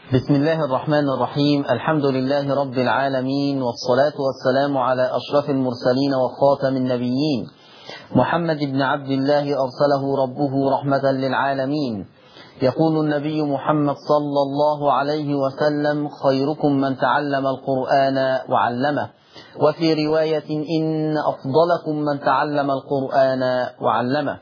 بسم الله الرحمن الرحيم الحمد لله رب العالمين والصلاة والسلام على أشرف المرسلين وخاتم النبيين محمد بن عبد الله أرسله ربه رحمة للعالمين يقول النبي محمد صلى الله عليه وسلم خيركم من تعلم القرآن وعلمه وفي رواية إن أفضلكم من تعلم القرآن وعلمه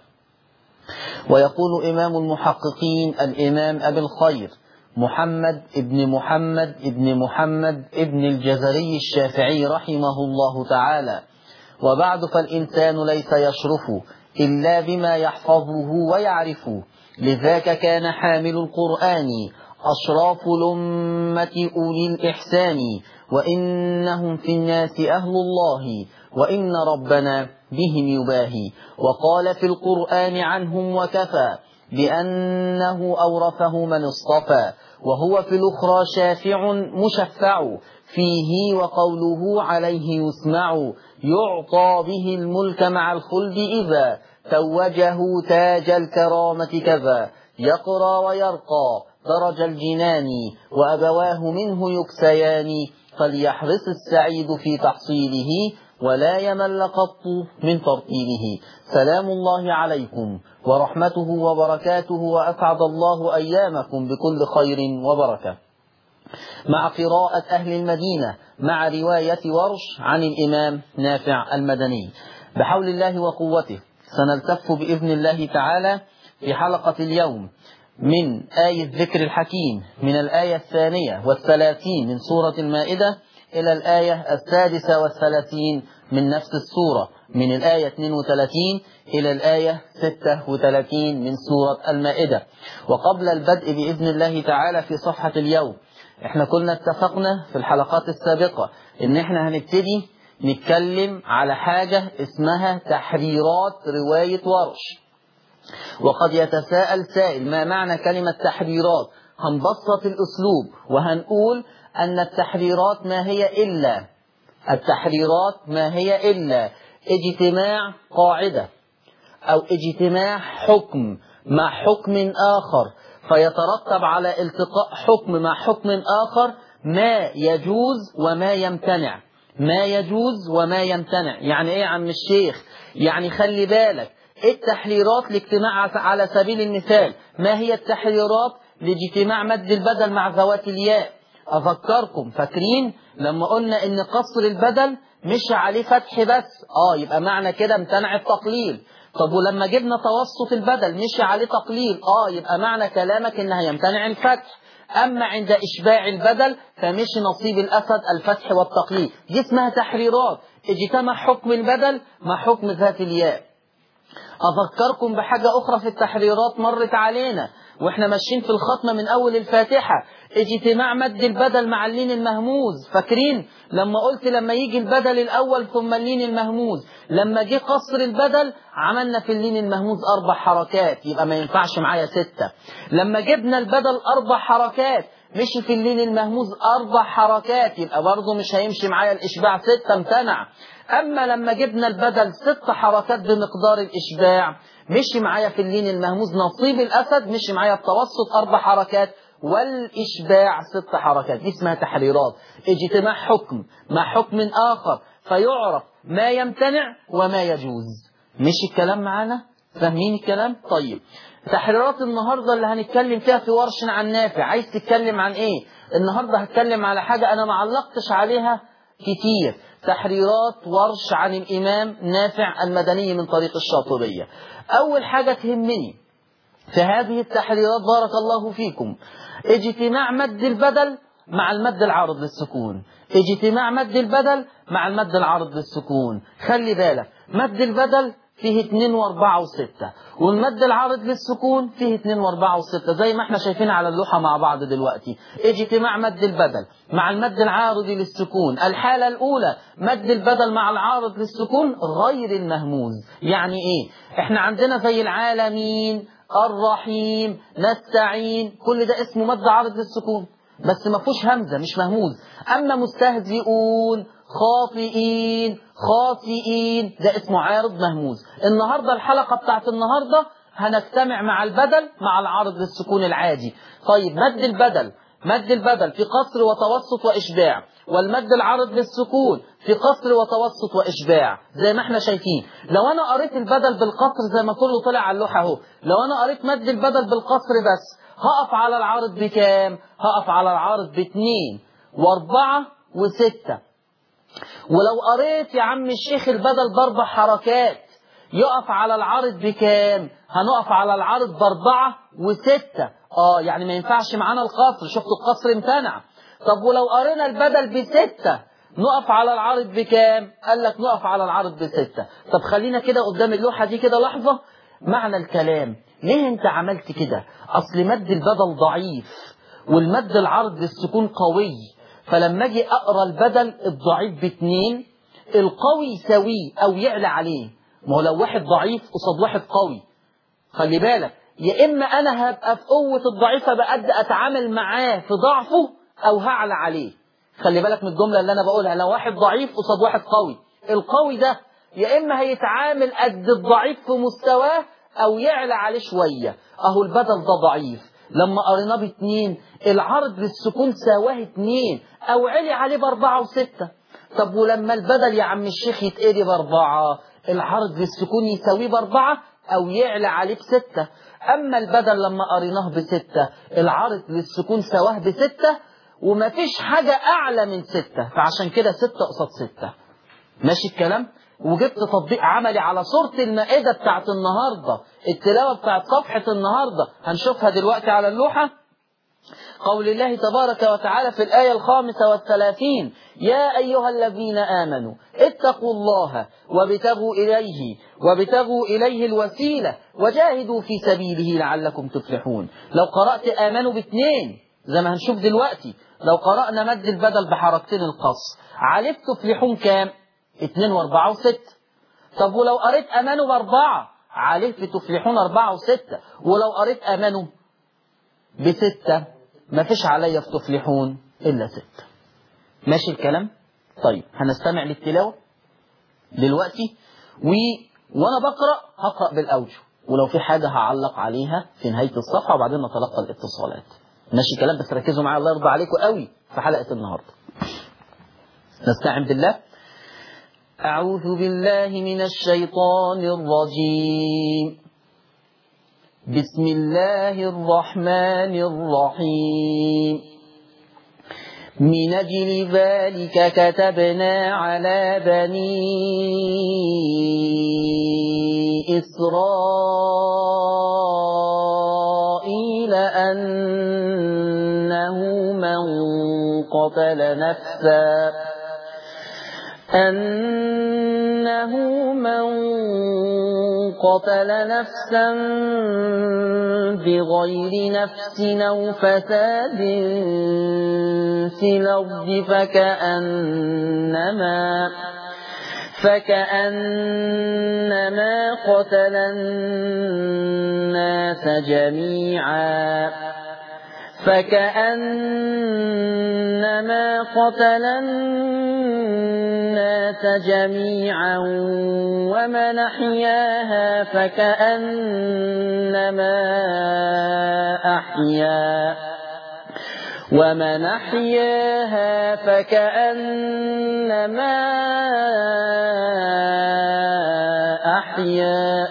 ويقول إمام المحققين الإمام أبي الخير محمد ابن محمد ابن محمد ابن الجزري الشافعي رحمه الله تعالى وبعد فالإنسان ليس يشرف إلا بما يحفظه ويعرفه لذاك كان حامل القرآن أشراف الأمة أولي الإحسان وإنهم في الناس أهل الله وإن ربنا بهم يباهي وقال في القرآن عنهم وكفى بأنه أورثه من اصطفى وهو في الأخرى شافع مشفع فيه وقوله عليه يسمع يعطى به الملك مع الخلد إذا توجه تاج الكرامة كذا يقرى ويرقى درج الجنان وأبواه منه يكسيان فليحرص السعيد في تحصيله ولا يمل قط من ترتيله سلام الله عليكم ورحمته وبركاته وأسعد الله أيامكم بكل خير وبركة مع قراءة أهل المدينة مع رواية ورش عن الإمام نافع المدني بحول الله وقوته سنلتف بإذن الله تعالى في حلقة اليوم من آية ذكر الحكيم من الآية الثانية والثلاثين من سورة المائدة إلى الآية السادسة والثلاثين من نفس السورة من الآية 32 إلى الآية 36 من سورة المائدة وقبل البدء بإذن الله تعالى في صفحة اليوم احنا كنا اتفقنا في الحلقات السابقة ان احنا هنبتدي نتكلم على حاجة اسمها تحريرات رواية ورش وقد يتساءل سائل ما معنى كلمة تحريرات هنبسط الأسلوب وهنقول أن التحريرات ما هي إلا التحريرات ما هي إلا اجتماع قاعدة أو اجتماع حكم مع حكم آخر فيترتب على التقاء حكم مع حكم آخر ما يجوز وما يمتنع ما يجوز وما يمتنع يعني ايه يا عم الشيخ يعني خلي بالك التحريرات لاجتماع على سبيل المثال ما هي التحريرات لاجتماع مد البدل مع ذوات الياء أفكركم فاكرين لما قلنا إن قصر البدل مش عليه فتح بس آه يبقى معنى كده امتنع التقليل طب ولما جبنا توسط البدل مش عليه تقليل آه يبقى معنى كلامك إن هيمتنع الفتح أما عند إشباع البدل فمش نصيب الأسد الفتح والتقليل دي اسمها تحريرات اجتمع حكم البدل مع حكم ذات الياء أفكركم بحاجة أخرى في التحريرات مرت علينا واحنا ماشيين في الختمة من أول الفاتحة اجتماع مد البدل مع اللين المهموز فاكرين لما قلت لما يجي البدل الأول ثم اللين المهموز لما جه قصر البدل عملنا في اللين المهموز أربع حركات يبقى ما ينفعش معايا ستة لما جبنا البدل أربع حركات مشي في اللين المهموز أربع حركات يبقى برضه مش هيمشي معايا الإشباع ستة امتنع أما لما جبنا البدل ست حركات بمقدار الإشباع مشي معايا في اللين المهموز نصيب الأسد مشي معايا التوسط أربع حركات والإشباع ست حركات دي اسمها تحريرات اجتماع حكم مع حكم آخر فيعرف ما يمتنع وما يجوز مشي الكلام معانا فاهمين الكلام طيب تحريرات النهاردة اللي هنتكلم فيها في ورش عن نافع عايز تتكلم عن ايه النهاردة هتكلم على حاجة انا ما علقتش عليها كتير تحريرات ورش عن الامام نافع المدني من طريق الشاطبية اول حاجة تهمني في هذه التحريرات بارك الله فيكم اجتماع مد البدل مع المد العارض للسكون اجتماع مد البدل مع المد العارض للسكون خلي بالك مد البدل فيه 2 و4 و6 والمد العارض للسكون فيه 2 و4 و6 زي ما احنا شايفين على اللوحة مع بعض دلوقتي اجتماع مد البدل مع المد العارض للسكون الحالة الأولى مد البدل مع العارض للسكون غير المهموز يعني ايه احنا عندنا زي العالمين الرحيم نستعين كل ده اسمه مد عارض للسكون بس ما فيهوش همزة مش مهموز أما مستهزئون خاطئين خاطئين ده اسمه عارض مهموز النهاردة الحلقة بتاعت النهاردة هنجتمع مع البدل مع العارض للسكون العادي طيب مد البدل مد البدل في قصر وتوسط وإشباع والمد العارض للسكون في قصر وتوسط وإشباع زي ما احنا شايفين لو أنا قريت البدل بالقصر زي ما كله طلع على اللوحة اهو لو أنا قريت مد البدل بالقصر بس هقف على العارض بكام هقف على العارض باتنين واربعة وستة ولو قريت يا عم الشيخ البدل باربع حركات يقف على العارض بكام هنقف على العارض باربعة وستة اه يعني ما ينفعش معانا القصر شفتوا القصر امتنع طب ولو قرينا البدل بستة نقف على العارض بكام قال لك نقف على العارض بستة طب خلينا كده قدام اللوحة دي كده لحظة معنى الكلام ليه انت عملت كده اصل مد البدل ضعيف والمد العرض للسكون قوي فلما اجي اقرا البدل الضعيف باتنين القوي يساويه او يعلى عليه ما هو لو واحد ضعيف قصاد واحد قوي خلي بالك يا اما انا هبقى في قوه الضعيف بقد اتعامل معاه في ضعفه او هعلى عليه خلي بالك من الجمله اللي انا بقولها لو واحد ضعيف قصاد واحد قوي القوي ده يا اما هيتعامل قد الضعيف في مستواه او يعلى عليه شويه اهو البدل ده ضعيف لما قريناه باتنين العرض للسكون سواه اتنين او علي عليه باربعه وسته طب ولما البدل يا عم الشيخ يتقري باربعه العرض للسكون يساويه باربعه او يعلى عليه بسته اما البدل لما قريناه بسته العرض للسكون سواه بسته ومفيش حاجه اعلى من سته فعشان كده سته قصاد سته ماشي الكلام وجبت تطبيق عملي على صورة المائدة بتاعت النهاردة التلاوة بتاعت صفحة النهاردة هنشوفها دلوقتي على اللوحة قول الله تبارك وتعالى في الآية الخامسة والثلاثين يا أيها الذين آمنوا اتقوا الله وابتغوا إليه وابتغوا إليه الوسيلة وجاهدوا في سبيله لعلكم تفلحون لو قرأت آمنوا باثنين زي ما هنشوف دلوقتي لو قرأنا مد البدل بحركتين القص عليك تفلحون كام اتنين واربعة وستة طب ولو قريت امانوا باربعة عليه في تفلحون اربعة وستة ولو قريت امانوا بستة ما فيش عليا في تفلحون الا ستة ماشي الكلام طيب هنستمع للتلاوة دلوقتي و... وانا بقرأ هقرأ بالاوجه ولو في حاجة هعلق عليها في نهاية الصفحة وبعدين نتلقى الاتصالات ماشي الكلام بس ركزوا معايا الله يرضى عليكم قوي في حلقة النهاردة نستعين بالله أعوذ بالله من الشيطان الرجيم بسم الله الرحمن الرحيم من أجل ذلك كتبنا على بني إسرائيل أنه من قتل نفسا أنه من قتل نفسا بغير نفس أو فساد في الأرض فكأنما فكأنما قتل الناس جميعا فكأنما قتل الناس جميعا ومن أحياها فكأنما أحيا ومن أحياها فكأنما أحيا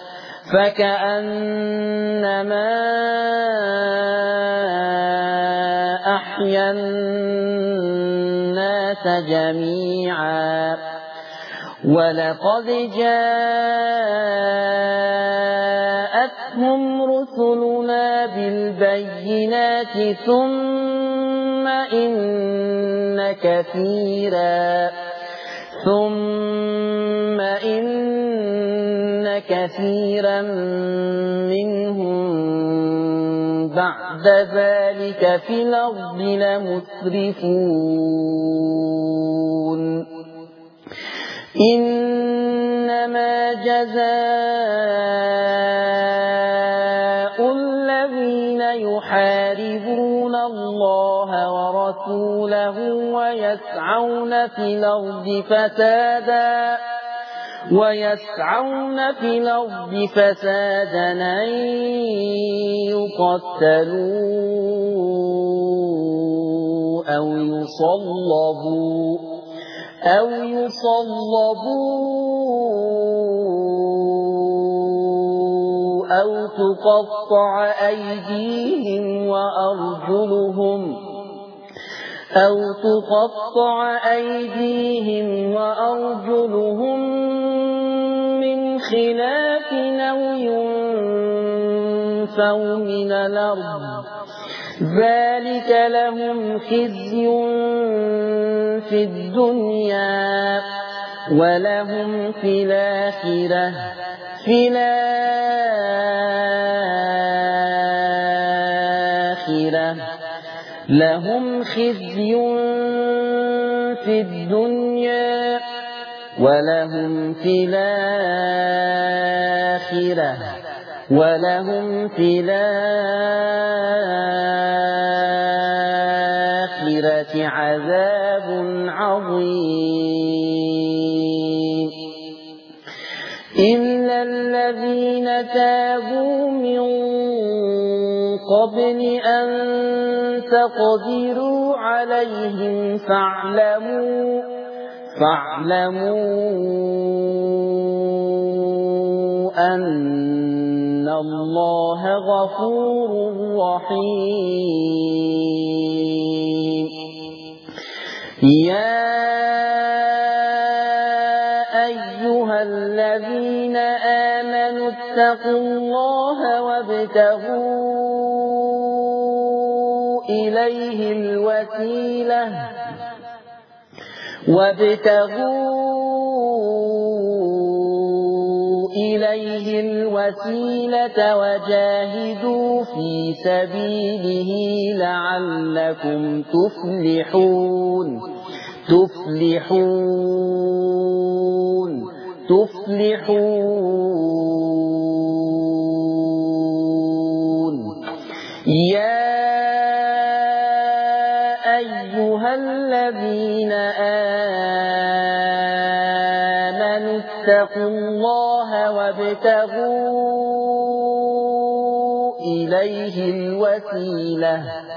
فكأنما أحيا الناس جميعا ولقد جاءتهم رسلنا بالبينات ثم إن كثيرا ثم إن كثيرا منهم بعد ذلك في الأرض لمسرفون إنما جزاء الذين يحاربون الله ورسوله ويسعون في الأرض فسادا ويسعون في الأرض فسادا أن يقتلوا أو يصلبوا أو يصلبوا أو تقطع أيديهم وأرجلهم أو تقطع أيديهم وأرجلهم من خلاف أو ينفوا من الأرض ذلك لهم خزي في الدنيا ولهم في الآخرة في الآخرة لهم خزي في الدنيا ولهم في الآخرة ولهم في الآخرة عذاب عظيم إلا الذين تابوا من قبل أن تقدروا عليهم فاعلموا فاعلموا أن الله غفور رحيم يا أيها الذين آمنوا اتقوا الله وابتغوا إليه الوسيلة وابتغوا إليه الوسيلة وجاهدوا في سبيله لعلكم تفلحون تفلحون تفلحون يا أيها الذين آمنوا اتقوا الله وابتغوا إليه الوسيلة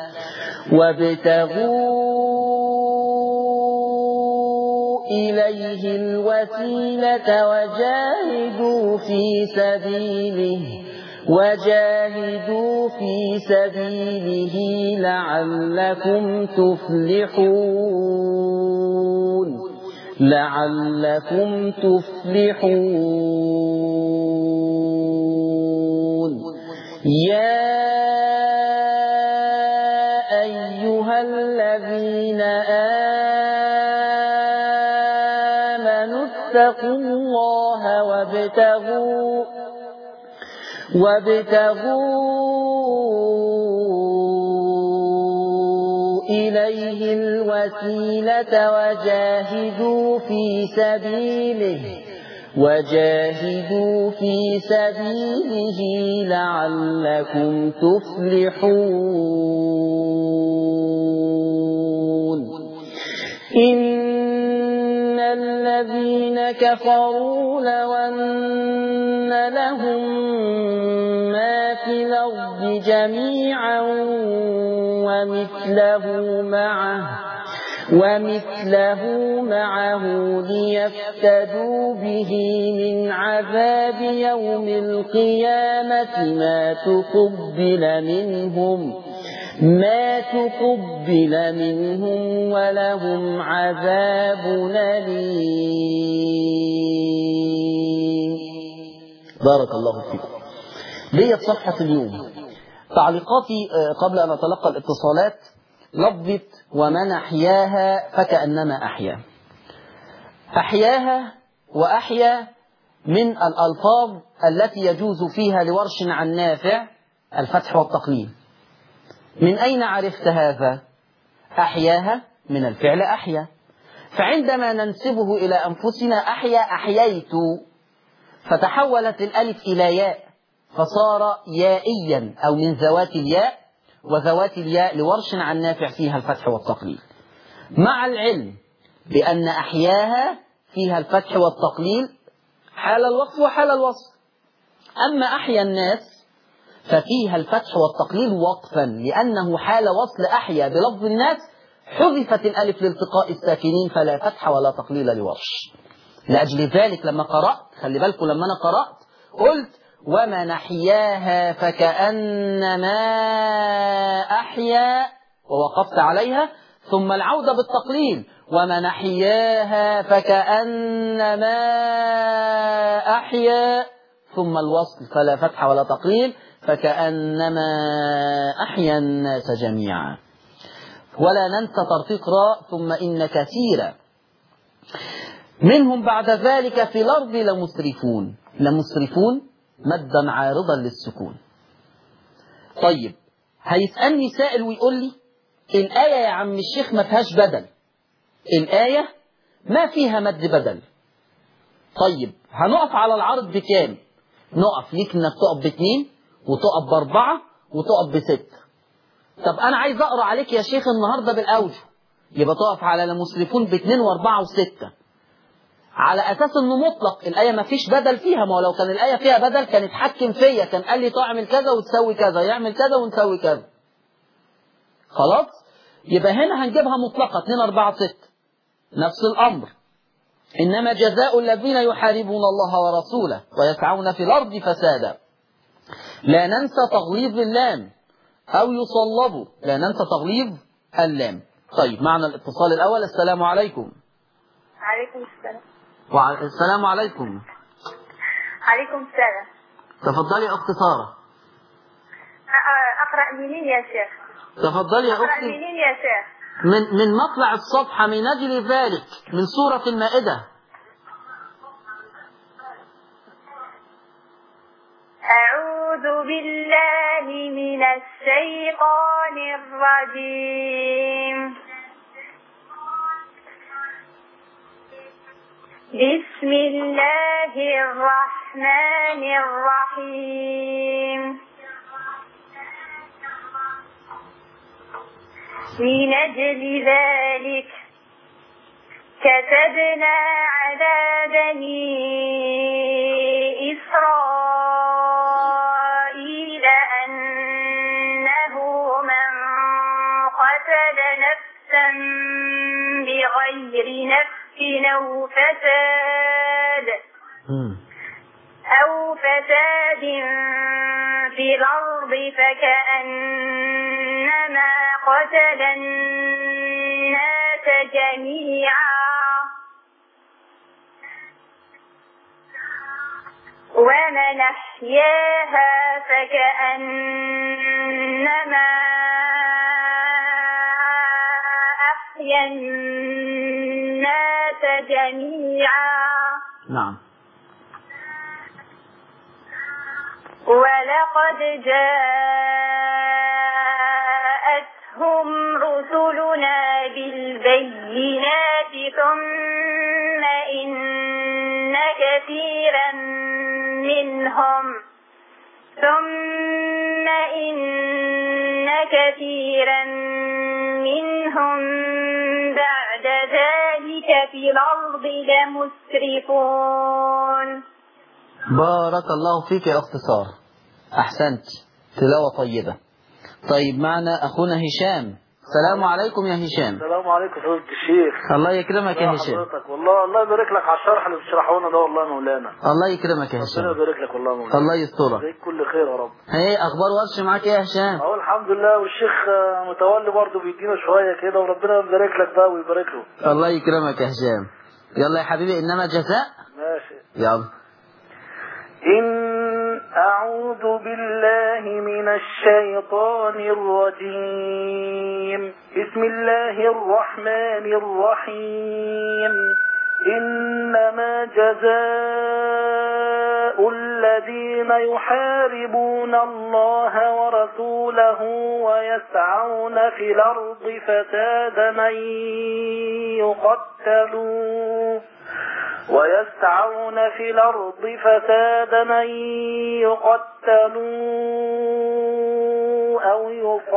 وابتغوا إليه الوسيلة وجاهدوا في سبيله وجاهدوا في سبيله لعلكم تفلحون لعلكم تفلحون يا أيها الذين آمنوا اتقوا الله وابتغوا وابتغوا إليه الوسيلة وجاهدوا في سبيله وجاهدوا في سبيله لعلكم تفلحون إن الذين كفروا لو أن لهم ما في الأرض جميعا ومثله معه ومثله معه ليفتدوا به من عذاب يوم القيامة ما تقبل منهم ما تقبل منهم ولهم عذاب أليم بارك الله فيكم ديت صفحة اليوم تعليقاتي قبل أن أتلقى الاتصالات لفظة ومن أحياها فكأنما أحيا أحياها وأحيا من الألفاظ التي يجوز فيها لورش عن نافع الفتح والتقليل من أين عرفت هذا أحياها من الفعل أحيا فعندما ننسبه إلى أنفسنا أحيا أحييت فتحولت الألف إلى ياء فصار يائيا أو من ذوات الياء وذوات الياء لورش عن نافع فيها الفتح والتقليل مع العلم بأن أحياها فيها الفتح والتقليل حال الوصف وحال الوصف أما أحيا الناس ففيها الفتح والتقليل وقفا لأنه حال وصل أحيا بلفظ الناس حذفت الألف لالتقاء الساكنين فلا فتح ولا تقليل لورش لأجل ذلك لما قرأت خلي بالكم لما أنا قرأت قلت ومن أحياها فكأنما أحيا ووقفت عليها ثم العودة بالتقليل ومن أحياها فكأنما أحيا ثم الوصل فلا فتح ولا تقليل فكأنما أحيا الناس جميعا ولا ننسى ترقيق راء ثم إن كثيرا منهم بعد ذلك في الأرض لمسرفون لمسرفون مدا عارضا للسكون طيب هيسألني سائل ويقول لي الآية يا عم الشيخ ما فيهاش بدل الآية ما فيها مد بدل طيب هنقف على العرض بكام نقف ليك انك تقف باثنين وتقف باربعة وتقف بستة طب انا عايز اقرا عليك يا شيخ النهارده بالاوجه يبقى تقف على المسرفون باثنين واربعة وستة على اساس انه مطلق الايه ما فيش بدل فيها ما هو لو كان الايه فيها بدل كان اتحكم فيا كان قال لي تعمل كذا وتسوي كذا يعمل كذا ونسوي كذا خلاص يبقى هنا هنجيبها مطلقه 2 4 6 نفس الامر انما جزاء الذين يحاربون الله ورسوله ويسعون في الارض فسادا لا ننسى تغليظ اللام او يصلبوا لا ننسى تغليظ اللام طيب معنا الاتصال الاول السلام عليكم عليكم السلام وعلى السلام عليكم عليكم السلام تفضلي اخت ساره أ- أقرأ منين يا شيخ تفضلي يا أقرأ اختي منين يا شيخ من من مطلع الصفحه من اجل ذلك من سوره المائده أعوذ بالله من الشيطان الرجيم بسم الله الرحمن الرحيم من أجل ذلك كتبنا على بني إسرائيل أنه من قتل نفسا بغير نفس أو فساد أو فساد في الأرض فكأنما قتل الناس جميعا ومن أحياها فكأنما أحيا الناس جميعا نعم ولقد جاءتهم رسلنا بالبينات ثم إن كثيرا منهم ثم إن كثيرا منهم بعد ذلك في الأرض لمسرفون بارك الله فيك يا اخت ساره احسنت تلاوه طيبه طيب معنا اخونا هشام السلام عليكم يا هشام السلام عليكم فضيلة الشيخ الله يكرمك يا يا هشام حضرتك والله الله يبارك لك على الشرح اللي بتشرحه لنا ده والله يا مولانا الله يكرمك يا ربنا هشام يبارك لك والله يا مولانا الله يسترك زيك كل خير يا رب ايه اخبار ورش معاك ايه يا هشام اهو الحمد لله والشيخ آه، متولي برضه بيدينا شويه كده وربنا يبارك لك بقى ويبارك له الله يكرمك يا هشام يلا يا حبيبي انما جزاء ماشي يلا إن أعوذ بالله من الشيطان الرجيم بسم الله الرحمن الرحيم إنما جزاء الذين يحاربون الله ورسوله ويسعون في الأرض فسادا أن يقتلوا ويسعون في الأرض فسادا أن يقتلوا أو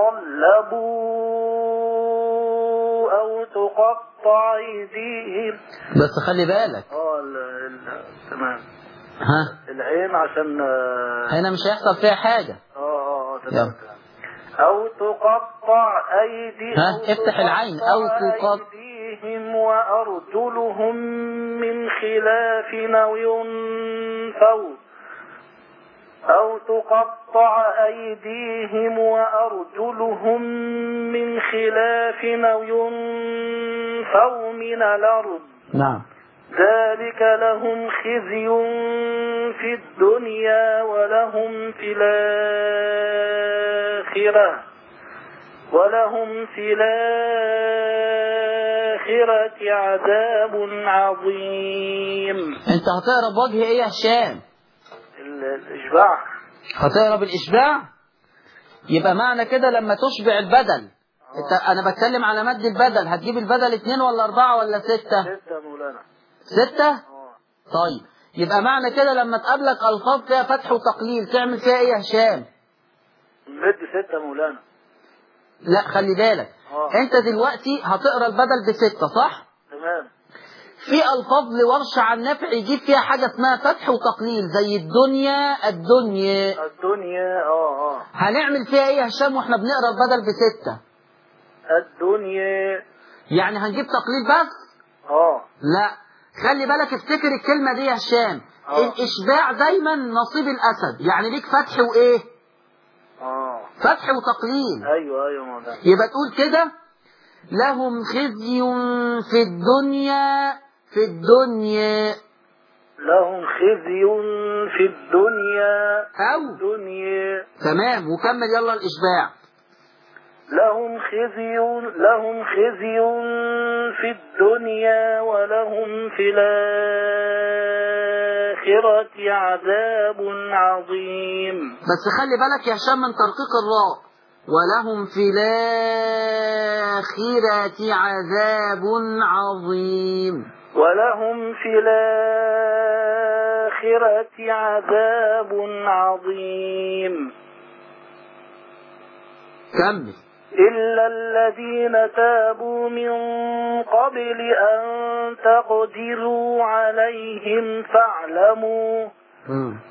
يصلبوا أو تقطع أيديهم بس خلي بالك اه ال- ال- تمام ها العين عشان اه هنا مش هيحصل فيها حاجه اه آه، يلا. تمام أو تقطع أيدي ها؟ افتح العين. أو تقطع- أيديهم وأرجلهم من خلاف أو ينفوا أو تقطع أيديهم وأرجلهم من خلاف أو ينفوا من الأرض نعم ذلك لهم خزي في الدنيا ولهم في الآخرة ولهم في الآخرة عذاب عظيم انت هتقرا بوجه ايه يا هشام ال- الإشباع هتقرا بالاشباع يبقى معنى كده لما تشبع البدل انت انا بتكلم على مد البدل هتجيب البدل اتنين ولا اربعة ولا ستة ستة يا مولانا ستة اه طيب يبقى معنى كده لما تقابلك الفاظ فيها فتح وتقليل تعمل فيها ايه يا هشام مد ستة يا مولانا لا خلي بالك اه انت دلوقتي هتقرا البدل بستة صح تمام في الفاظ لورش عن نفع يجيب فيها حاجة اسمها فتح وتقليل زي الدنيا الدنيا الدنيا اه اه هنعمل فيها ايه يا هشام واحنا بنقرا البدل بستة الدنيا يعني هنجيب تقليل بس اه لا خلي بالك افتكر الكلمة دي يا هشام آه. الإشباع دايما نصيب الأسد يعني ليك فتح وإيه اه فتح وتقليل ايوه ايوه مولانا يبقى تقول كده لهم خزي في الدنيا في الدنيا لهم خزي في الدنيا أو الدنيا تمام وكمل يلا الإشباع لهم خزي لهم خزي في الدنيا ولهم في الآخرة عذاب عظيم بس خلي بالك يا هشام من ترقيق الراء ولهم في الآخرة عذاب عظيم ولهم في الآخرة عذاب عظيم كمل إلا الذين تابوا من قبل أن تقدروا عليهم فاعلموا مم.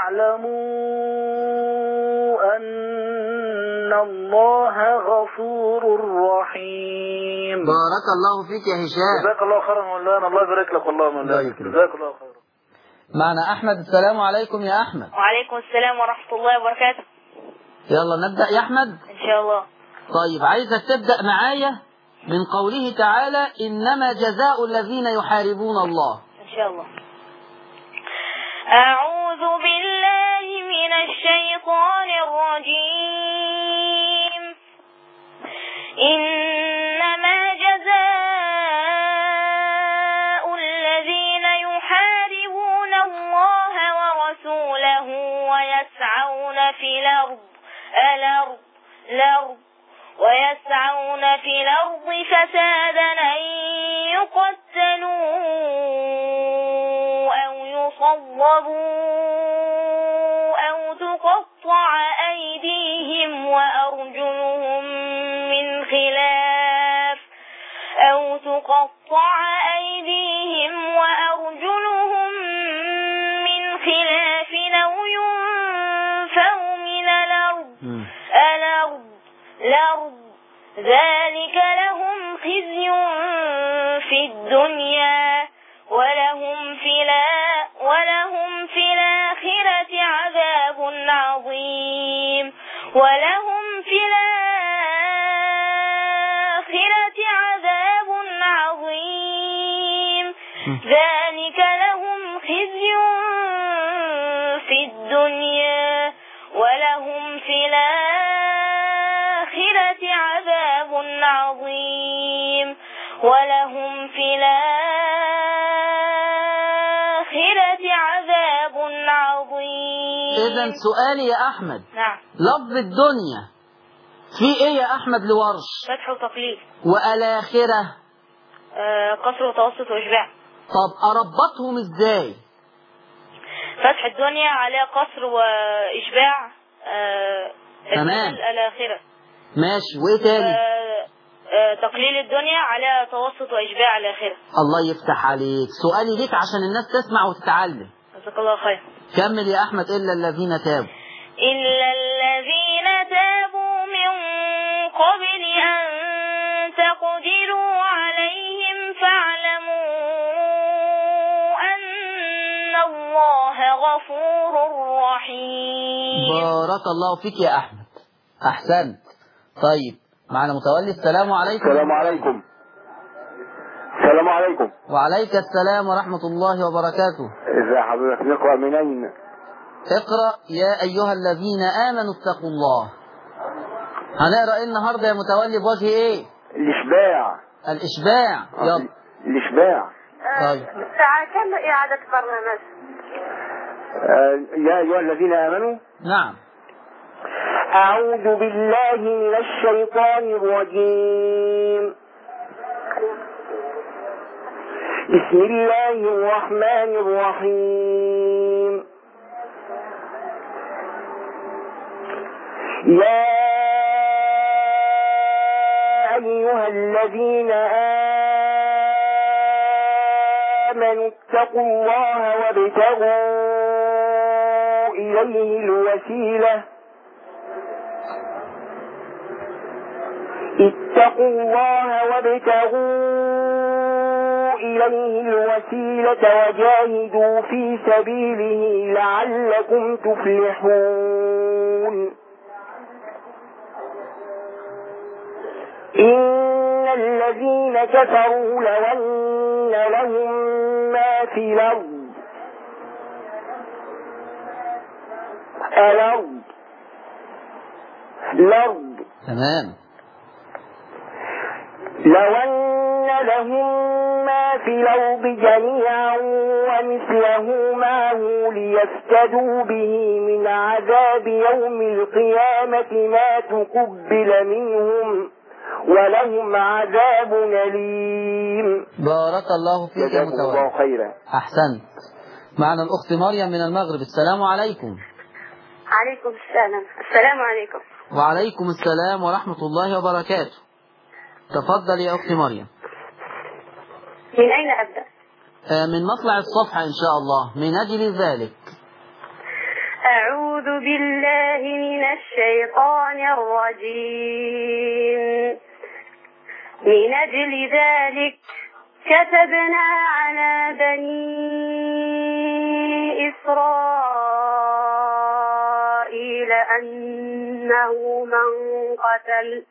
فاعلموا أن الله غفور رحيم بارك الله فيك يا هشام جزاك الله خيرا مولانا الله يبارك لك والله الله مولانا يكرمك. جزاك الله خيرا معنا أحمد السلام عليكم يا أحمد وعليكم السلام ورحمة الله وبركاته يلا نبدأ يا أحمد إن شاء الله طيب عايزك تبدأ معايا من قوله تعالى إنما جزاء الذين يحاربون الله إن شاء الله أعوذ بالله من الشيطان الرجيم إنما جزاء الذين يحاربون الله ورسوله ويسعون في الأرض الأرض الأرض ويسعون في الأرض فسادا أن يقتلوا أو يصلبوا أو تقطع أيديهم وأرجلهم من خلاف أو تقطع أيديهم وأرجلهم من خلاف أو ينفوا من الأرض مم. الأرض الأرض ذلك لهم خزي في الدنيا ولهم في لا ولهم في الآخرة عذاب عظيم ولهم في الآخرة عذاب عظيم ذلك لهم خزي في الدنيا ولهم في الآخرة عذاب عظيم ولهم في الآخرة عذاب عظيم إذا سؤالي يا أحمد نعم لفظ الدنيا في إيه يا أحمد لورش فتح وتقليل والآخرة آه قصر وتوسط وإشباع طب أربطهم إزاي فتح الدنيا على قصر وإشباع آه تمام. الآخرة ماشي وإيه تاني آه، آه، تقليل الدنيا على توسط وإشباع الآخرة الله يفتح عليك سؤالي ليك عشان الناس تسمع وتتعلم جزاك الله خير كمل يا أحمد إلا الذين تابوا إلا الذين تابوا من قبل أن تقدروا عليهم فاعلموا أن الله غفور رحيم بارك الله فيك يا أحمد أحسنت طيب معنا متولي السلام عليكم السلام عليكم السلام عليكم وعليك السلام ورحمة الله وبركاته ازي حضرتك نقرأ منين اقرأ يا أيها الذين آمنوا اتقوا الله هنقرأ ايه النهاردة يا متولي بوجه ايه الاشباع الإشباع يلا الاشباع طيب الساعة كم إعادة برنامج؟ آه، يا ايها الذين امنوا نعم اعوذ بالله من الشيطان الرجيم بسم الله الرحمن الرحيم يا أيها الذين آمنوا اتقوا الله وابتغوا إليه الوسيلة اتقوا الله وابتغوا إليه الوسيلة وجاهدوا في سبيله لعلكم تفلحون إن الذين كفروا لو أن لهم ما في الأرض الأرض الأرض تمام لو أن لهم ما في الأرض جميعا ومثله معه ليفتدوا به من عذاب يوم القيامة ما تقبل منهم ولهم عذاب أليم بارك الله فيك يا جزاكم الله متولي خيرا أحسنت معنا الأخت مريم من المغرب السلام عليكم عليكم السلام السلام عليكم وعليكم السلام ورحمة الله وبركاته تفضل يا أخت مريم من أين أبدأ؟ آه، من مطلع الصفحة إن شاء الله من أجل ذلك أعوذ بالله من الشيطان الرجيم من أجل ذلك كتبنا على بني إسرائيل أنه من قتل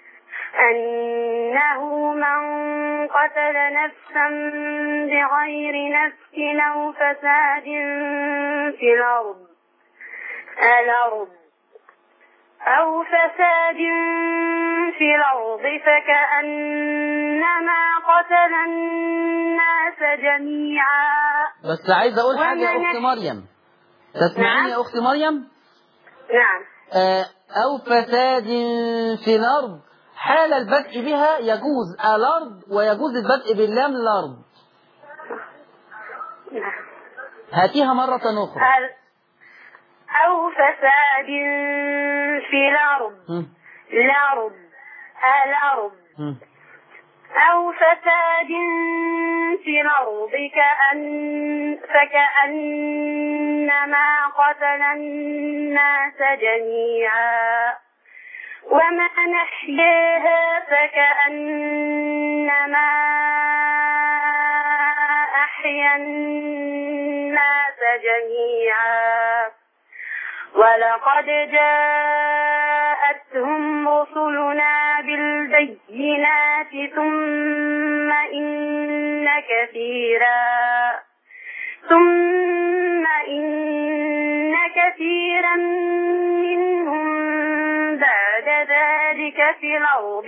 أنه من قتل نفسا بغير نفس أو فساد في الأرض الأرض أو فساد في الأرض فكأنما قتل الناس جميعا بس عايز أقول حاجة يا ومن- أخت مريم تسمعيني يا أخت مريم نعم آه، أو فساد في الأرض حال البدء بها يجوز الأرض ويجوز البدء باللام الأرض نعم هاتيها مرة أخرى ال- أو فساد في الأرض هم، الأرض الأرض هم. أو فساد في الأرض كأن فكأنما قتل الناس جميعا وما نحياها فكأنما أحيا الناس جميعا ولقد جاءتهم رسلنا بالبينات ثم إن كثيرا ثم إن كثيرا منهم بعد ذلك في الأرض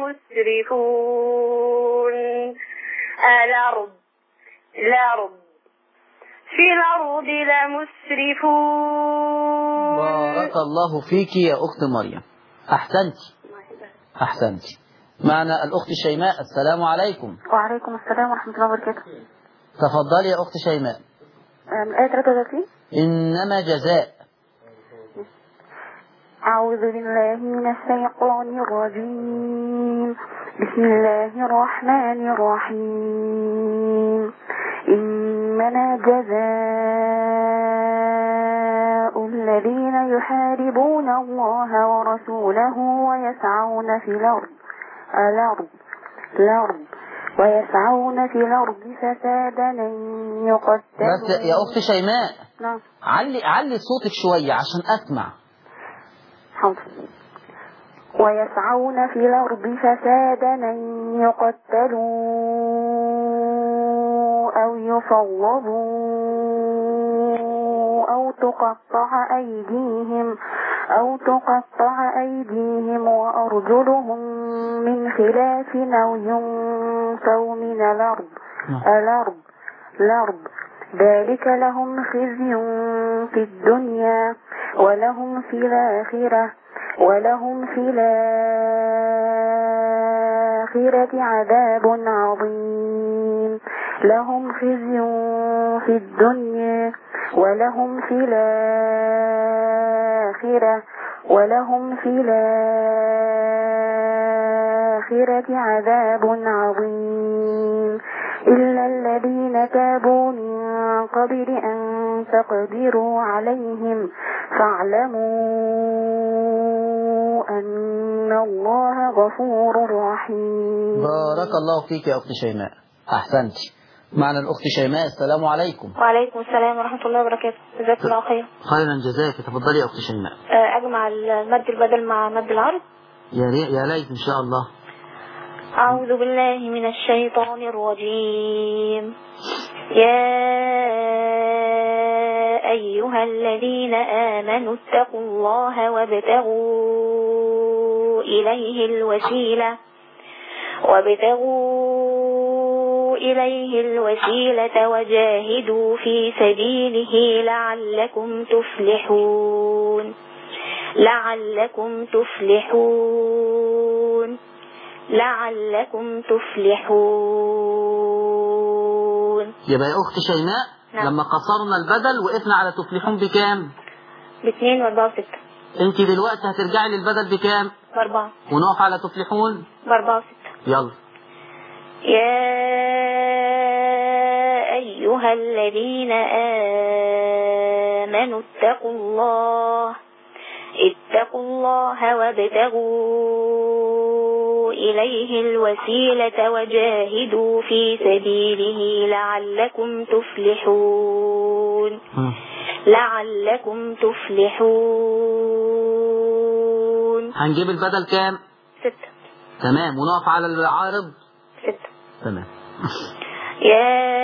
لمسرفون الأرض الأرض في الأرض لمسرفون بارك الله فيك يا أخت مريم أحسنت أحسنت معنا الأخت شيماء السلام عليكم وعليكم السلام ورحمة الله وبركاته تفضلي يا أخت شيماء أم، آية 33 إنما جزاء أعوذ بالله من الشيطان الرجيم بسم الله الرحمن الرحيم إنما جزاء الذين الذين يحاربون الله ورسوله ويسعون في الأرض الأرض الأرض ويسعون في الأرض فسادا أن يقتلوا بس يا أخت شيماء نعم علي علي صوتك شوية عشان أسمع حاضر ويسعون في الأرض فسادا أن يقتلوا أو يصلبوا أو تقطع أيديهم أو تقطع أيديهم وأرجلهم من خلاف أو ينفوا من الأرض الأرض الأرض ذلك لهم خزي في الدنيا ولهم في الآخرة ولهم في الآخرة عذاب عظيم لهم خزي في الدنيا ولهم في الآخرة ولهم في الآخرة عذاب عظيم إلا الذين تابوا من قبل أن تقدروا عليهم فاعلموا أن الله غفور رحيم بارك الله فيك يا أخت شيماء أحسنتي معنا الأخت شيماء السلام عليكم وعليكم السلام ورحمة الله وبركاته جزاك الله خير خيرا جزاك تفضلي يا أخت شيماء آه، أجمع المد البدل مع مد العرض يا ريت يا ليت إن شاء الله أعوذ بالله من الشيطان الرجيم يا أيها الذين آمنوا اتقوا الله وابتغوا إليه الوسيلة وابتغوا إليه الوسيلة وجاهدوا في سبيله لعلكم تفلحون لعلكم تفلحون لعلكم تفلحون يبقى يا أخت شيماء نعم. لما قصرنا البدل وقفنا على تفلحون بكام باثنين واربعة وستة انت دلوقتي هترجعي للبدل بكام باربعة ونقف على تفلحون باربعة وستة يلا يا أيها الذين آمنوا اتقوا الله اتقوا الله وابتغوا إليه الوسيلة وجاهدوا في سبيله لعلكم تفلحون لعلكم تفلحون هنجيب البدل كام ستة تمام ونقف على العارض ستة تمام يا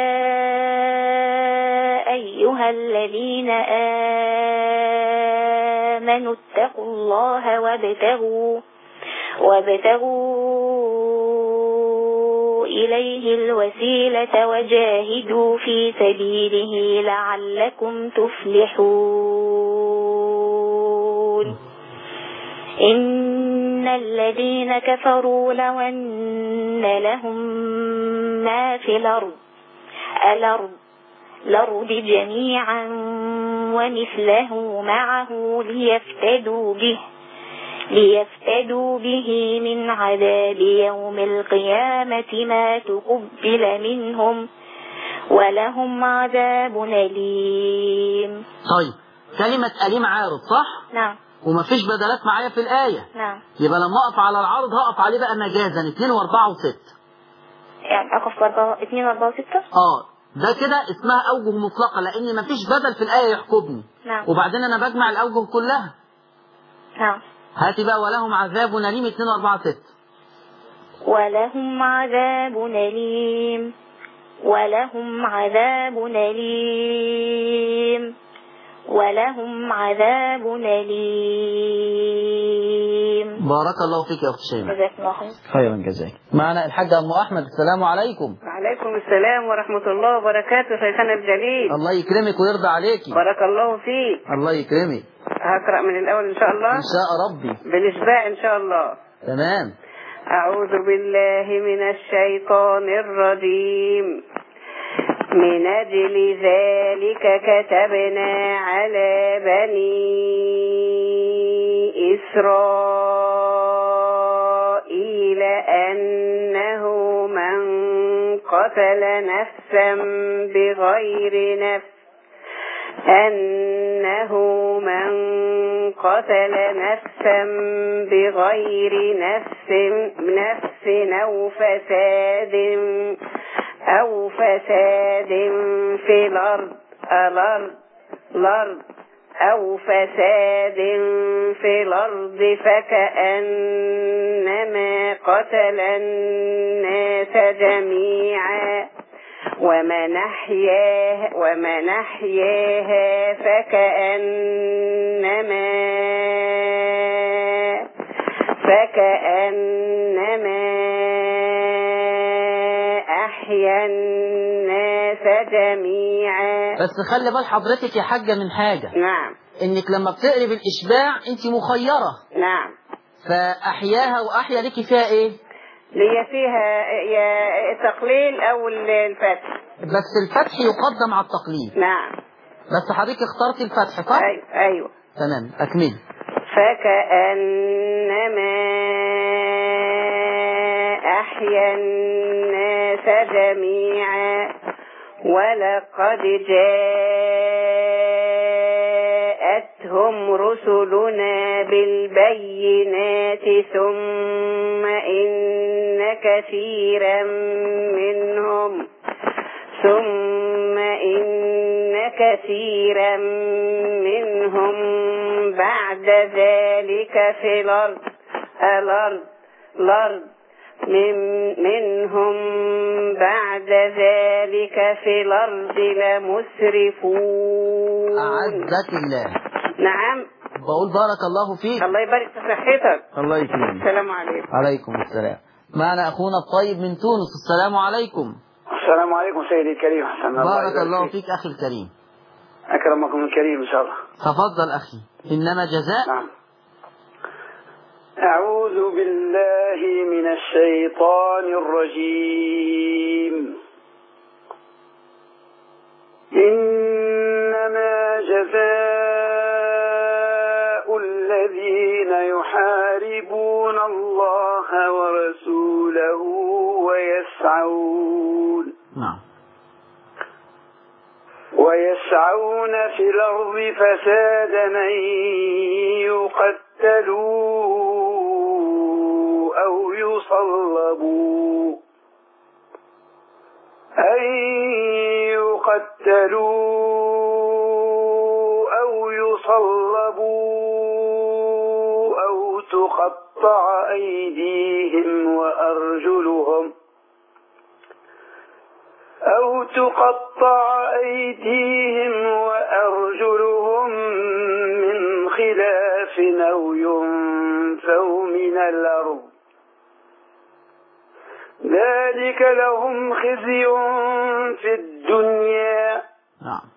أيها الذين آمنوا اتقوا الله وابتغوا وابتغوا إليه الوسيلة وجاهدوا في سبيله لعلكم تفلحون إن الذين كفروا لو أن لهم ما في الأرض الأرض الأرض جميعا ومثله معه ليفتدوا به ليفتدوا به من عذاب يوم القيامة ما تقبل منهم ولهم عذاب أليم طيب كلمة أليم عارض صح نعم ومفيش بدلات معايا في الآية نعم يبقى لما أقف على العرض هقف عليه بقى مجازا اتنين واربعة وستة يعني أقف بأربعة اتنين وأربعة وستة اه ده كده اسمها أوجه مطلقة لأن مفيش بدل في الآية يحكمني نعم وبعدين أنا بجمع الأوجه كلها نعم هاتي بقى ولهم عذاب أليم اتنين واربعة ستة ولهم عذاب أليم ولهم عذاب أليم ولهم عذاب أليم بارك الله فيك يا أخت شيماء جزاك الله خير خيرا جزاك معنا الحاجة أم أحمد السلام عليكم وعليكم السلام ورحمة الله وبركاته شيخنا الجليل الله يكرمك ويرضى عليكي بارك الله فيك الله يكرمك هقرأ من الأول إن شاء الله إن شاء ربي بالإشباع إن شاء الله تمام أعوذ بالله من الشيطان الرجيم من أجل ذلك كتبنا على بني إسرائيل أنه من قتل نفسا بغير نفس أنه من قتل نفسا بغير نفس نفس أو فساد أو فساد في الأرض الأرض الأرض أو فساد في الأرض فكأنما قتل الناس جميعا ومن أحياها ومن أحياها فكأنما فكأنما أحيا الناس جميعا بس خلي بال حضرتك يا حاجة من حاجة نعم انك لما بتقري بالاشباع انت مخيرة نعم فاحياها واحيا لك فيها ايه لي فيها يا تقليل أو الفتح بس الفتح يقدم على التقليد نعم بس حضرتك اخترت الفتح صح أيوة, أيوة. تمام اكملي فكأنما أحيا الناس جميعا ولقد جاءتهم رسلنا بالبينات ثم إن كثيرا منهم ثم إن كثيرا منهم بعد ذلك في الأرض الأرض الأرض من منهم بعد ذلك في الأرض لمسرفون اعزك الله نعم بقول بارك الله فيك الله يبارك في صحتك الله يكرمك السلام عليكم عليكم السلام معنا اخونا الطيب من تونس السلام عليكم السلام عليكم سيدي الكريم حسن الله بارك يبارك الله فيك. فيك اخي الكريم أكرمكم الكريم إن شاء الله تفضل اخي انما جزاء نعم أعوذ بالله من الشيطان الرجيم إنما جزاء الذين يحاربون الله ورسوله ويسعون نعم ويسعون في الأرض فسادا أن يقتلوا أو يصلبوا أن يقتلوا أو يصلبوا أو تقطع أيديهم وأرجلهم أو تقطع أيديهم وأرجلهم من خلاف أو ينفوا من الأرض ذلك لهم خزي في الدنيا نعم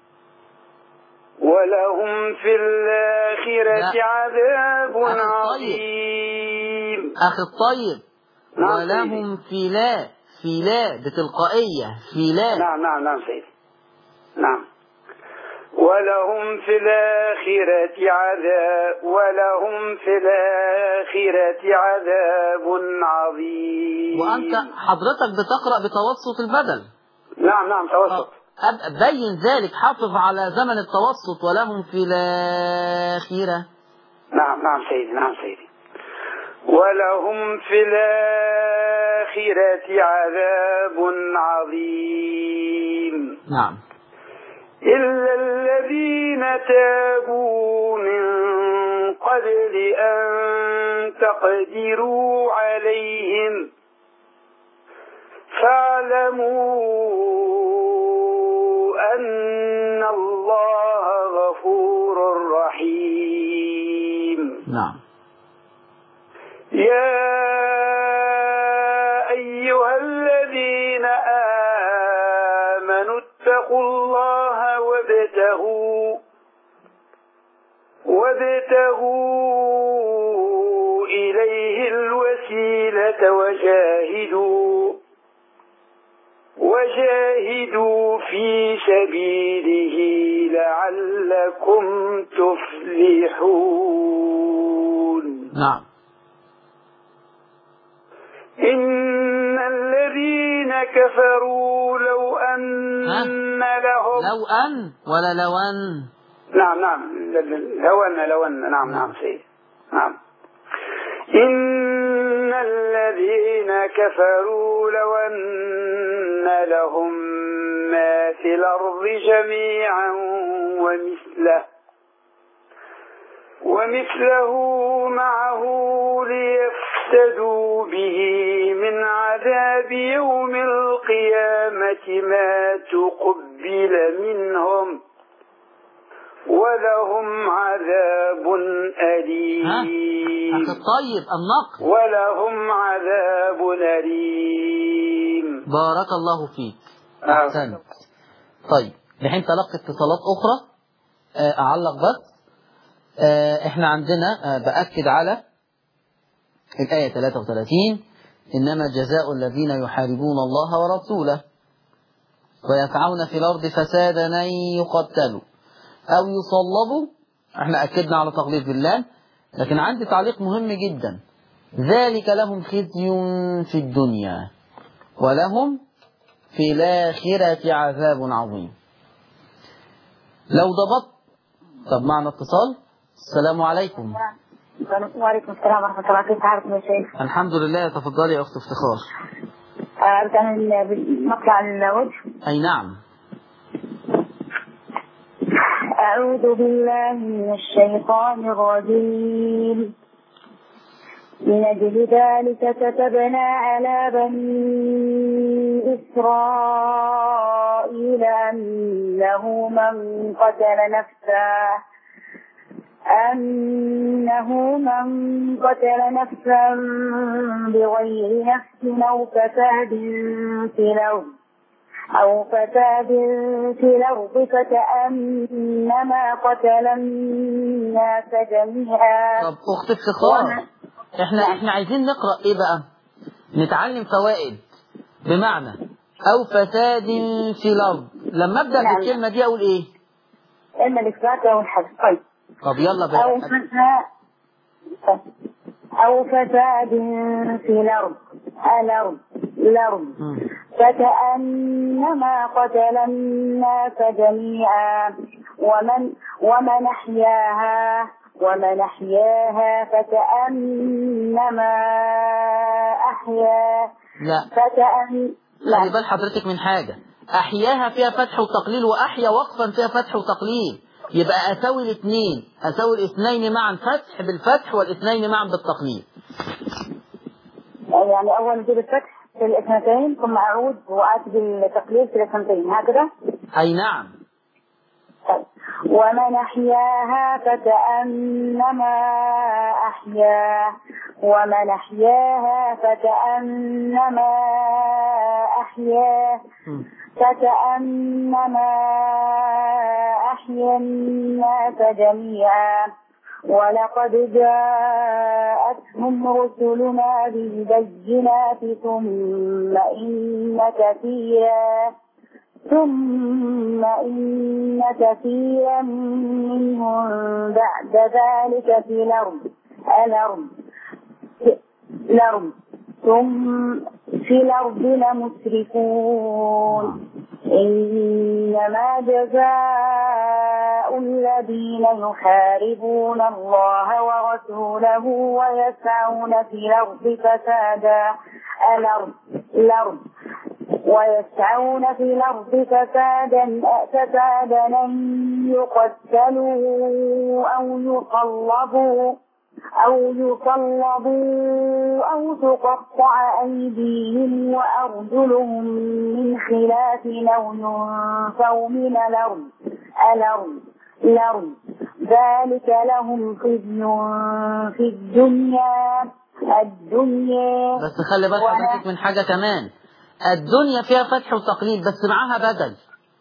ولهم في الآخرة لا. عذاب أخي الطيب. عظيم اخي الطيب نعم ولهم في لا في لا بتلقائية في لا نعم نعم نعم سيدي نعم ولهم في الآخرة عذاب ولهم في الآخرة عذاب عظيم وانت حضرتك بتقرأ بتوسط البدل نعم نعم توسط أب- بين ذلك حافظ على زمن التوسط ولهم في الآخرة نعم نعم سيدي نعم سيدي ولهم في الآخرة عذاب عظيم نعم إلا الذين تابوا من قبل أن تقدروا عليهم فاعلموا أن الله غفور رحيم نعم يا أيها الذين آمنوا اتقوا الله وابتغوا وابتغوا إليه الوسيلة وجاهدوا وجاهدوا في سبيله لعلكم تفلحون نعم إن الذين كفروا لو أن لهم لو أن ولا لو أن نعم نعم لو أن لو أن نعم نعم سيد نعم إن الذين كفروا لو أن لهم ما في الأرض جميعا ومثله ومثله معه ليفتدوا به من عذاب يوم القيامة ما تقبل منهم ولهم عذاب ها أليم أخي الطيب النقل ولهم عذاب أليم بارك الله فيك آه. أحسنت طيب لحين تلقي اتصالات أخرى آه، أعلق بس آه، احنا عندنا آه، بأكد على الآية 33 إنما جزاء الذين يحاربون الله ورسوله ويسعون في الأرض فسادا أن يقتلوا أو يصلبوا احنا أكدنا على تغليظ بالله لكن عندي تعليق مهم جدا ذلك لهم خزي في الدنيا ولهم في الآخرة عذاب عظيم لو ضبط طب معنا اتصال السلام عليكم وعليكم السلام ورحمة الله كيف حالكم يا شيخ؟ الحمد لله تفضلي يا أخت افتخار آه، كان مطلع الوجه أي نعم أعوذ بالله من الشيطان الرجيم من أجل ذلك كتبنا على بني إسرائيل أنه من قتل نفسا أنه من قتل نفسا بغير نفس أو فساد في الأرض أو فساد في الأرض فكأنما قتل الناس جميعا طب أخت افتخار احنا احنا عايزين نقرأ ايه بقى نتعلم فوائد بمعنى أو فساد في الأرض لما أبدأ نعم. بالكلمة دي أقول ايه إما الإثبات أو الحذف طيب طب يلا أو بقى فساد أو فساد في الأرض الأرض الأرض مم. فكأنما قتل الناس جميعا ومن ومن أحياها ومن أحياها فكأنما أحيا لا فكأن خلي بال حضرتك من حاجة أحياها فيها فتح وتقليل وأحيا وقفا فيها فتح وتقليل يبقى أساوي الاثنين أساوي الاثنين معا فتح بالفتح والاثنين معا بالتقليل يعني أول نجيب الفتح في الاثنتين ثم أعود وآتي بالتقليل في الاثنتين هكذا أي نعم طيب. ومن أحياها فكأنما أحيا ومن أحياها فكأنما أحيا مم. فكأنما أحيا الناس جميعا ولقد جاءتهم رسلنا بالبينات ثم إن كثيرا ثم إن كثيرا منهم بعد ذلك في الأرض الأرض الأرض ثم في الأرض لمسرفون إنما جزاء الذين يحاربون الله ورسوله ويسعون في الأرض فسادا الأرض الأرض ويسعون في الأرض فسادا فسادا أن يقتلوا أو يصلبوا أو يصلبوا أو تقطع أيديهم وأرجلهم من خلاف أو ينفوا من الأرض الأرض الأرض ذلك لهم خزي في الدنيا الدنيا بس خلي بال ولا- حضرتك من حاجة كمان الدنيا فيها فتح وتقليل بس معاها بدل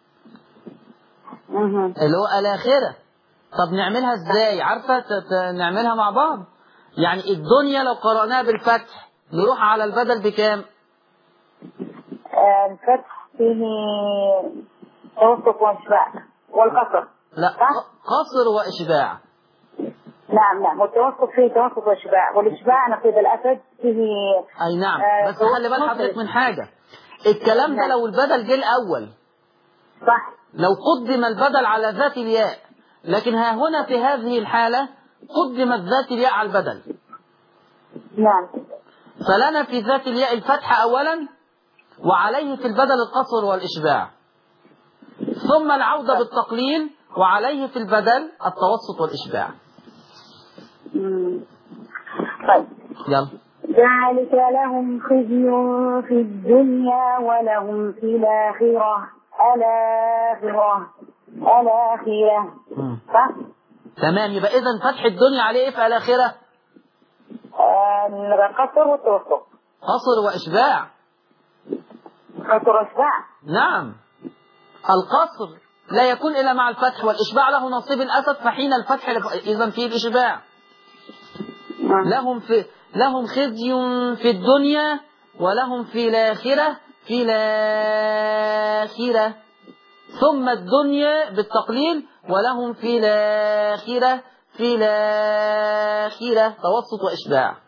مهم. اللي هو الآخرة طب نعملها ازاي عارفة ت- ت- نعملها مع بعض يعني الدنيا لو قرأناها بالفتح نروح على البدل بكام آه، الفتح فيه توسط واشباع والقصر لا صح؟ ق- قصر وإشباع نعم نعم والتوسط فيه توسط واشباع والاشباع نقيض الاسد فيه أي نعم آه، بس خلي بال توسط. حضرتك من حاجة الكلام ده نعم. لو البدل جه الأول صح لو قدم البدل على ذات الياء لكن ها هنا في هذه الحالة قدمت ذات الياء على البدل نعم فلنا في ذات الياء الفتح أولا وعليه في البدل القصر والإشباع ثم العودة بالتقليل وعليه في البدل التوسط والإشباع مم. طيب يلا ذلك لهم خزي في الدنيا ولهم في الآخرة الآخرة الآخرة مم. صح؟ تمام يبقى إذا فتح الدنيا عليه إيه في الآخرة آه، القصر والتوسط قصر وإشباع قصر وإشباع نعم القصر لا يكون إلا مع الفتح والإشباع له نصيب الأسد فحين الفتح إذا فيه الإشباع لهم في لهم خزي في الدنيا ولهم في الآخرة في الآخرة ثم الدنيا بالتقليل ولهم في الآخرة في الآخرة توسط وإشباع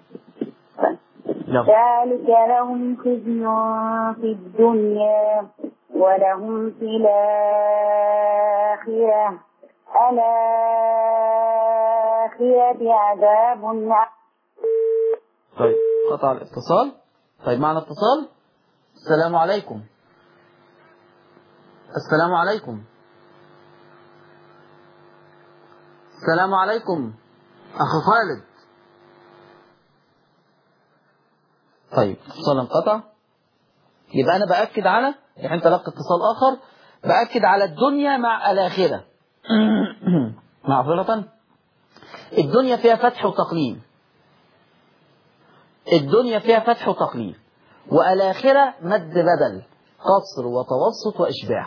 يلا. ذلك لهم خزي في الدنيا ولهم في الآخرة الآخرة عذاب عظيم. طيب قطع الاتصال طيب معنا اتصال السلام عليكم السلام عليكم السلام عليكم أخ خالد طيب اتصال انقطع يبقى أنا بأكد على يعني أنت لك اتصال آخر بأكد على الدنيا مع الآخرة معذرة الدنيا فيها فتح وتقليل الدنيا فيها فتح وتقليل والآخرة مد بدل قصر وتوسط وإشباع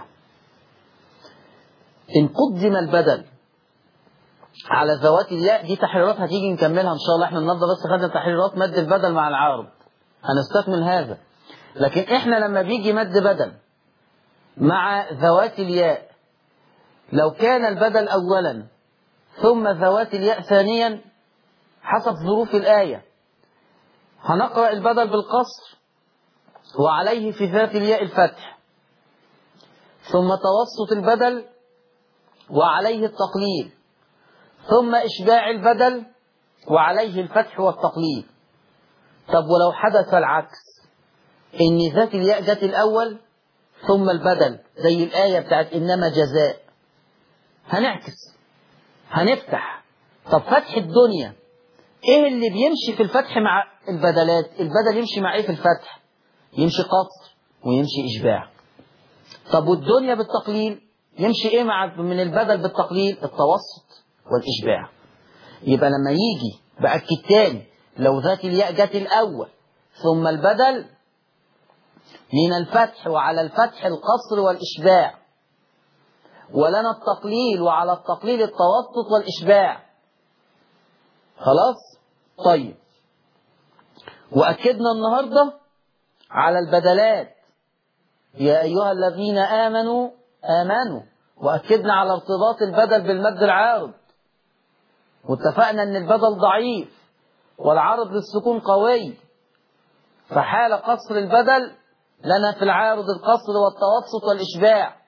إن قدم البدل على ذوات الياء دي تحريرات هتيجي نكملها إن شاء الله إحنا النهارده بس خدنا تحريرات مد البدل مع العارض هنستكمل هذا لكن إحنا لما بيجي مد بدل مع ذوات الياء لو كان البدل أولا ثم ذوات الياء ثانيا حسب ظروف الآية هنقرأ البدل بالقصر وعليه في ذات الياء الفتح ثم توسط البدل وعليه التقليل ثم إشباع البدل وعليه الفتح والتقليل طب ولو حدث العكس إن ذات الياء جت الأول ثم البدل زي الآية بتاعت إنما جزاء هنعكس هنفتح طب فتح الدنيا ايه اللي بيمشي في الفتح مع البدلات البدل يمشي مع ايه في الفتح يمشي قصر ويمشي اشباع طب والدنيا بالتقليل يمشي ايه مع من البدل بالتقليل التوسط والاشباع يبقى لما يجي باكد تاني لو ذات الياء جت الاول ثم البدل من الفتح وعلى الفتح القصر والاشباع ولنا التقليل وعلى التقليل التوسط والاشباع خلاص طيب وأكدنا النهاردة على البدلات يا أيها الذين آمنوا آمنوا وأكدنا على ارتباط البدل بالمد العارض واتفقنا أن البدل ضعيف والعارض للسكون قوي فحال قصر البدل لنا في العارض القصر والتوسط والإشباع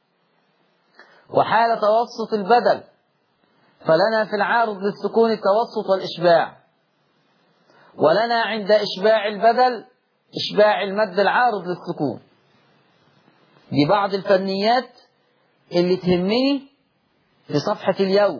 وحال توسط البدل فلنا في العارض للسكون التوسط والإشباع ولنا عند إشباع البدل إشباع المد العارض للسكون دي بعض الفنيات اللي تهمني في صفحة اليوم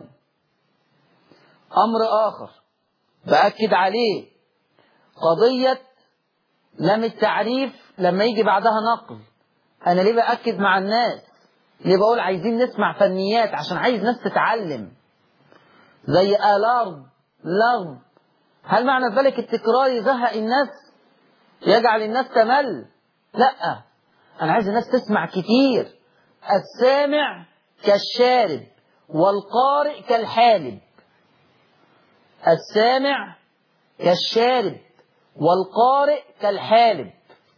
أمر آخر بأكد عليه قضية لم التعريف لما يجي بعدها نقل أنا ليه بأكد مع الناس ليه بقول عايزين نسمع فنيات عشان عايز ناس تتعلم زي الارض لغب هل معنى ذلك التكرار يزهق الناس يجعل الناس تمل لا انا عايز الناس تسمع كتير السامع كالشارب والقارئ كالحالب السامع كالشارب والقارئ كالحالب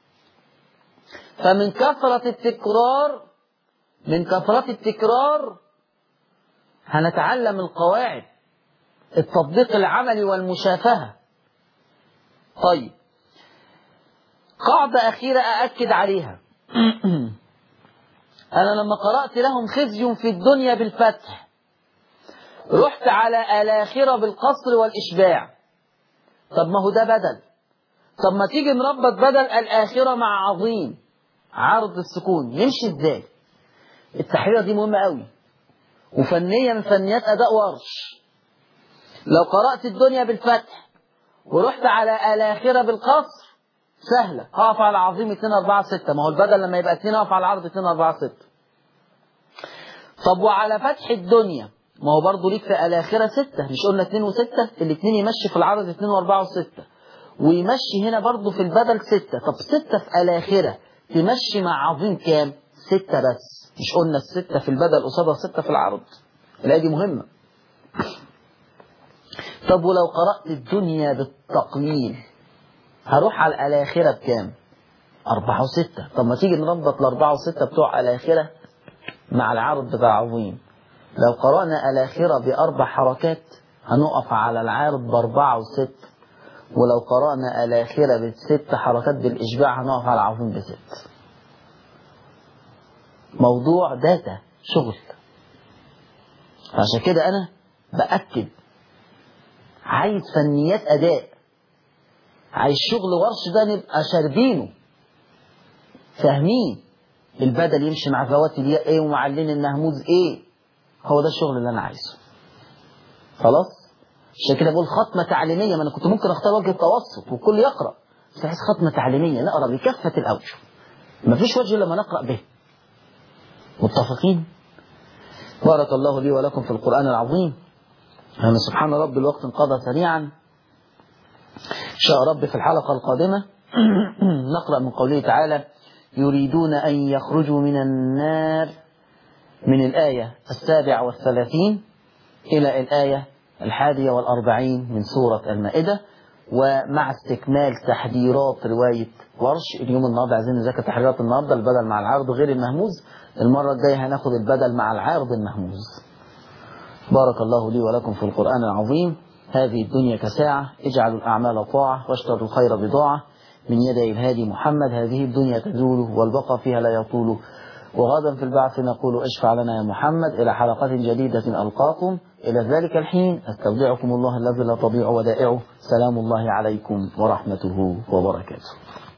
فمن كثرة التكرار من كثرة التكرار هنتعلم القواعد التطبيق العملي والمشافهة طيب قاعدة أخيرة أأكد عليها أنا لما قرأت لهم خزي في الدنيا بالفتح رحت على الآخرة بالقصر والإشباع طب ما هو ده بدل طب ما تيجي نربط بدل الآخرة مع عظيم عرض السكون يمشي ازاي التحريرة دي مهمة قوي وفنية من فنيات أداء ورش لو قرأت الدنيا بالفتح ورحت على الآخرة بالقصر سهلة هقف على عظيم 2 4 6 ما هو البدل لما يبقى 2 اقف على العرض 2 4 6 طب وعلى فتح الدنيا ما هو برضه ليك في الآخرة 6 مش قلنا 2 و6 الاثنين يمشي في العرض 2 و4 و6 ويمشي هنا برضه في البدل 6 طب 6 في الآخرة تمشي مع عظيم كام 6 بس مش قلنا الستة في البدل قصادها 6 في العرض لا دي مهمة طب ولو قرأت الدنيا بالتقليل هروح على الآخرة بكام أربعة وستة طب ما تيجي نربط الأربعة وستة بتوع الآخرة مع العرض بتاع عظيم لو قرأنا الآخرة بأربع حركات هنقف على العارض بأربعة وست ولو قرأنا الآخرة بست حركات بالإشباع هنقف على العظيم بست موضوع داتا شغل عشان كده أنا بأكد عايز فنيات أداء عايز شغل ورش ده نبقى شاربينه فاهمين البدل يمشي مع ذوات الياء ايه ومعلين النهموز ايه هو ده الشغل اللي انا عايزه خلاص عشان كده بقول ختمه تعليميه ما انا كنت ممكن اختار وجه التوسط والكل يقرا بس عايز ختمه تعليميه نقرا بكافه الاوجه ما فيش وجه لما نقرا به متفقين بارك الله لي ولكم في القران العظيم يعني سبحان رب الوقت انقضى سريعا شاء رب في الحلقة القادمة نقرأ من قوله تعالى يريدون أن يخرجوا من النار من الآية السابعة والثلاثين إلى الآية الحادية والأربعين من سورة المائدة ومع استكمال تحذيرات رواية ورش اليوم النهارده عايزين نذاكر تحريرات النهارده البدل مع العرض غير المهموز المرة الجاية هناخد البدل مع العارض المهموز بارك الله لي ولكم في القرآن العظيم هذه الدنيا كساعة اجعلوا الأعمال طاعة واشتروا الخير بضاعة من يدي الهادي محمد هذه الدنيا تزول والبقى فيها لا يطول وغدا في البعث نقول اشفع لنا يا محمد إلى حلقات جديدة ألقاكم إلى ذلك الحين استودعكم الله الذي لا تضيع ودائعه سلام الله عليكم ورحمته وبركاته